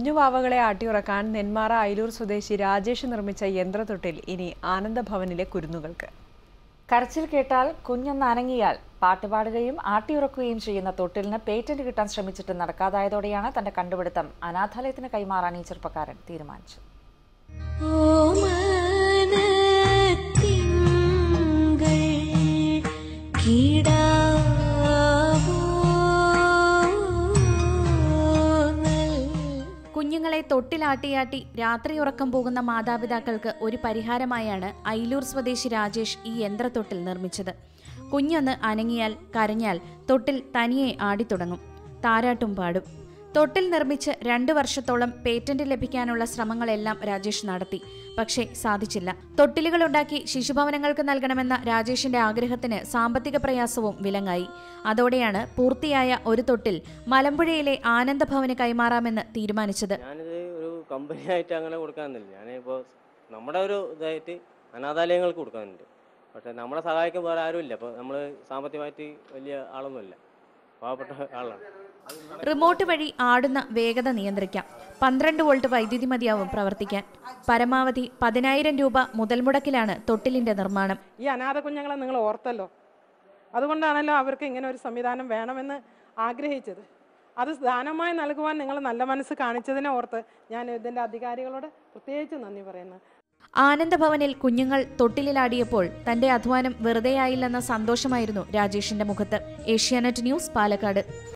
കുഞ്ഞുവാവകളെ ആട്ടിയുറക്കാൻ നെന്മാറ അയിലൂർ സ്വദേശി രാജേഷ് നിർമ്മിച്ച യന്ത്രത്തൊട്ടിൽ ഇനി ആനന്ദഭവനിലെ കുരുന്നുകൾക്ക് കരച്ചിൽ കേട്ടാൽ കുഞ്ഞൊന്ന് അനങ്ങിയാൽ പാട്ടുപാടുകയും ആട്ടിയുറക്കുകയും ചെയ്യുന്ന തൊട്ടിലിന് പേറ്റന്റ് കിട്ടാൻ ശ്രമിച്ചിട്ട് നടക്കാതായതോടെയാണ് തന്റെ കണ്ടുപിടുത്തം അനാഥാലയത്തിന് കൈമാറാൻ ഈ ചെറുപ്പക്കാരൻ തീരുമാനിച്ചത് ഓമനത്തിങ്കൾ കിടാവോ കുഞ്ഞുങ്ങളെ തൊട്ടിലാട്ടിയാട്ടി രാത്രിയുറക്കം പോകുന്ന മാതാപിതാക്കൾക്ക് ഒരു പരിഹാരമായാണ് അയിലൂർ സ്വദേശി രാജേഷ് ഈ യന്ത്രത്തൊട്ടിൽ നിർമ്മിച്ചത് കുഞ്ഞൊന്ന് അനങ്ങിയാൽ കരഞ്ഞാൽ തൊട്ടിൽ തനിയെ ആടിത്തുടങ്ങും താരാട്ടും പാടും തൊട്ടിൽ നിർമ്മിച്ച് രണ്ടു വർഷത്തോളം പേറ്റന്റ് ലഭിക്കാനുള്ള ശ്രമങ്ങളെല്ലാം രാജേഷ് നടത്തി പക്ഷേ സാധിച്ചില്ല തൊട്ടിലുകൾ ഉണ്ടാക്കി ശിശുഭവനങ്ങൾക്ക് നൽകണമെന്ന രാജേഷിന്റെ ആഗ്രഹത്തിന് സാമ്പത്തിക പ്രയാസവും വിലങ്ങായി അതോടെയാണ് പൂർത്തിയായ ഒരു തൊട്ടിൽ മലമ്പുഴയിലെ ആനന്ദഭവന് കൈമാറാമെന്ന് തീരുമാനിച്ചത് ഞാനിത് ഒരു കമ്പനിയായിട്ട് അങ്ങനെ കൊടുക്കാനില്ല ഞാനിപ്പോൾ നമ്മുടെ ഒരു ഇതായിട്ട് അനാഥാലയങ്ങൾക്ക് കൊടുക്കാനുണ്ട് പക്ഷേ നമ്മളെ സഹായിക്കാൻ വേറെ ആരുമില്ല അപ്പോൾ നമ്മൾ സാമ്പത്തികമായിട്ട് വലിയ ആളൊന്നുമില്ല പാവപ്പെട്ട ആളാണ് റിമോട്ട് വഴി ആടുന്ന വേഗത നിയന്ത്രിക്കാം പന്ത്രണ്ട് വോൾട്ട് വൈദ്യുതി മതിയാവും പ്രവർത്തിക്കാൻ പരമാവധി പതിനായിരം രൂപ മുതൽ മുടക്കിലാണ് തൊട്ടിലിന്റെ നിർമ്മാണം ഈ അനാഥ കുഞ്ഞുങ്ങളെ നിങ്ങൾ ഓർത്തല്ലോ അതുകൊണ്ടാണല്ലോ അവർക്ക് ഇങ്ങനെ ഒരു സംവിധാനം വേണമെന്ന് ആഗ്രഹിച്ചത് അത് ദാനമായി നൽകുവാൻ നിങ്ങൾ നല്ല മനസ്സ് കാണിച്ചതിനെ ഓർത്ത് ഞാൻ ഇതിൻ്റെ അധികാരികളോട് പ്രത്യേകിച്ച് നന്ദി പറയുന്നു ആനന്ദഭവനിൽ കുഞ്ഞുങ്ങൾ തൊട്ടിലിലാടിയപ്പോൾ തന്റെ അധ്വാനം വെറുതെയായില്ലെന്ന സന്തോഷമായിരുന്നു രാജേഷിന്റെ മുഖത്ത് ഏഷ്യാനെറ്റ് ന്യൂസ് പാലക്കാട്